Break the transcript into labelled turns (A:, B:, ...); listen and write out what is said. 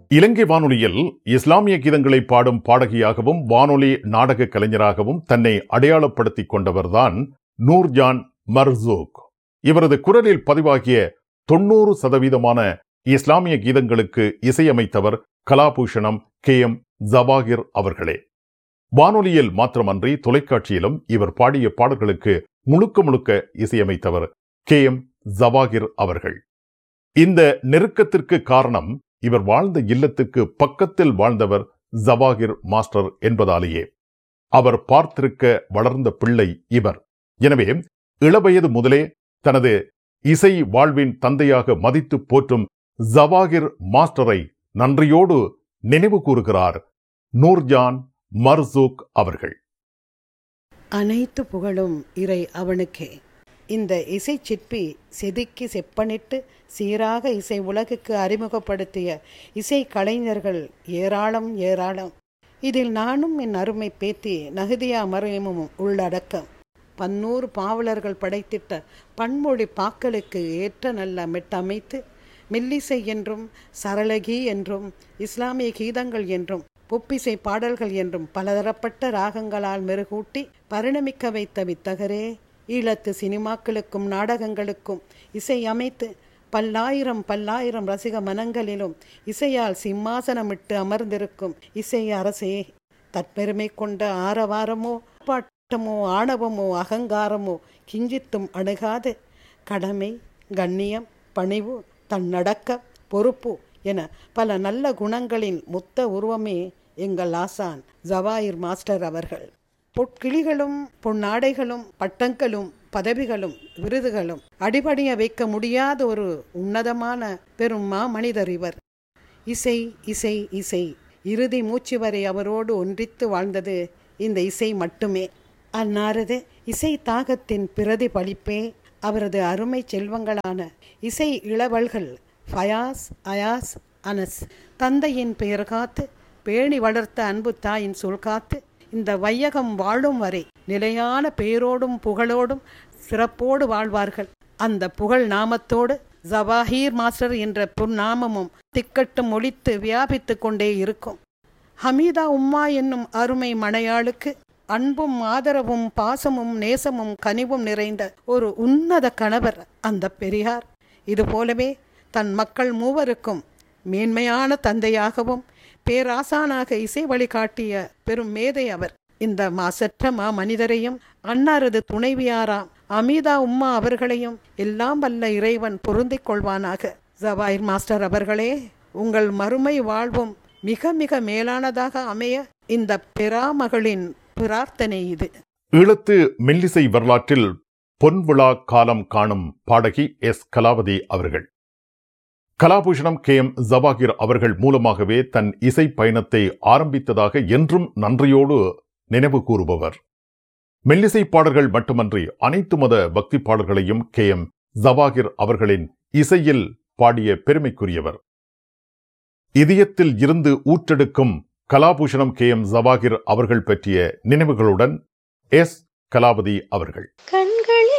A: இலங்கை வானொலியில் இஸ்லாமிய கீதங்களை பாடும் பாடகியாகவும் வானொலி நாடக கலைஞராகவும் தன்னை அடையாளப்படுத்திக் கொண்டவர்தான் நூர்ஜான் மர்சூக் இவரது குரலில் பதிவாகிய தொண்ணூறு சதவீதமான இஸ்லாமிய கீதங்களுக்கு இசையமைத்தவர் கலாபூஷணம் கே எம் ஜவாகிர் அவர்களே வானொலியில் மாத்திரமன்றி தொலைக்காட்சியிலும் இவர் பாடிய பாடல்களுக்கு முழுக்க முழுக்க இசையமைத்தவர் கே எம் ஜவாகிர் அவர்கள் இந்த நெருக்கத்திற்கு காரணம் இவர் வாழ்ந்த இல்லத்துக்கு பக்கத்தில் வாழ்ந்தவர் ஜவாகிர் மாஸ்டர் என்பதாலேயே அவர் பார்த்திருக்க வளர்ந்த பிள்ளை இவர் எனவே இளவயது முதலே தனது இசை வாழ்வின் தந்தையாக மதித்து போற்றும் ஜவாகிர் மாஸ்டரை நன்றியோடு நினைவு கூறுகிறார் நூர்ஜான் மர்சூக் அவர்கள்
B: அனைத்து புகழும் இறை அவனுக்கே இந்த இசை சிற்பி செதுக்கி செப்பனிட்டு சீராக இசை உலகுக்கு அறிமுகப்படுத்திய இசை கலைஞர்கள் ஏராளம் ஏராளம் இதில் நானும் என் அருமை பேத்தி நகுதியா மறையமும் உள்ளடக்கம் பன்னூறு பாவலர்கள் படைத்திட்ட பன்மொழி பாக்களுக்கு ஏற்ற நல்ல மெட்டமைத்து மெல்லிசை என்றும் சரளகி என்றும் இஸ்லாமிய கீதங்கள் என்றும் பொப்பிசை பாடல்கள் என்றும் பலதரப்பட்ட ராகங்களால் மெருகூட்டி பரிணமிக்க வைத்த வித்தகரே ஈழத்து சினிமாக்களுக்கும் நாடகங்களுக்கும் இசை அமைத்து பல்லாயிரம் பல்லாயிரம் ரசிக மனங்களிலும் இசையால் சிம்மாசனமிட்டு அமர்ந்திருக்கும் இசை அரசே தற்பெருமை கொண்ட ஆரவாரமோ பாட்டமோ ஆணவமோ அகங்காரமோ கிஞ்சித்தும் அணுகாது கடமை கண்ணியம் பணிவு தன்னடக்க பொறுப்பு என பல நல்ல குணங்களின் மொத்த உருவமே எங்கள் ஆசான் ஜவாயிர் மாஸ்டர் அவர்கள் பொற்கிளிகளும் பொன்னாடைகளும் பட்டங்களும் பதவிகளும் விருதுகளும் அடிபடிய வைக்க முடியாத ஒரு உன்னதமான பெரும் மாமனிதர் இவர் இசை இசை இசை இறுதி மூச்சு வரை அவரோடு ஒன்றித்து வாழ்ந்தது இந்த இசை மட்டுமே அன்னாரது இசை தாகத்தின் பிரதிபலிப்பே அவரது அருமை செல்வங்களான இசை இளவல்கள் ஃபயாஸ் அயாஸ் அனஸ் தந்தையின் பெயர் காத்து பேணி வளர்த்த அன்பு தாயின் சொல் காத்து இந்த வையகம் வாழும் வரை நிலையான பெயரோடும் புகழோடும் சிறப்போடு வாழ்வார்கள் அந்த புகழ் நாமத்தோடு ஜவாஹீர் மாஸ்டர் என்ற புன்னாமமும் திக்கட்டும் ஒழித்து வியாபித்து கொண்டே இருக்கும் ஹமீதா உம்மா என்னும் அருமை மனையாளுக்கு அன்பும் ஆதரவும் பாசமும் நேசமும் கனிவும் நிறைந்த ஒரு உன்னத கணவர் அந்த பெரியார் இதுபோலவே தன் மக்கள் மூவருக்கும் மேன்மையான தந்தையாகவும் பேராசானாக இசை வழிகாட்டிய பெரும் மேதை அவர் இந்த மாசற்ற மா மனிதரையும் அன்னாரது துணைவியாராம் அமிதா உம்மா அவர்களையும் எல்லாம் வல்ல இறைவன் பொருந்திக் கொள்வானாக ஜவாயிர் மாஸ்டர் அவர்களே உங்கள் மறுமை வாழ்வும் மிக மிக மேலானதாக அமைய இந்த பெராமகளின் பிரார்த்தனை இது
A: ஈழத்து மெல்லிசை வரலாற்றில் பொன்விழா காலம் காணும் பாடகி எஸ் கலாவதி அவர்கள் கலாபூஷணம் கே எம் ஜவாகிர் அவர்கள் மூலமாகவே தன் இசை பயணத்தை ஆரம்பித்ததாக என்றும் நன்றியோடு நினைவு கூறுபவர் மெல்லிசை பாடல்கள் மட்டுமன்றி அனைத்து மத பக்தி பாடல்களையும் கே எம் ஜவாகிர் அவர்களின் இசையில் பாடிய பெருமைக்குரியவர் இதயத்தில் இருந்து ஊற்றெடுக்கும் கலாபூஷணம் கே எம் ஜவாகிர் அவர்கள் பற்றிய நினைவுகளுடன் எஸ் கலாவதி அவர்கள்
C: கண்களில்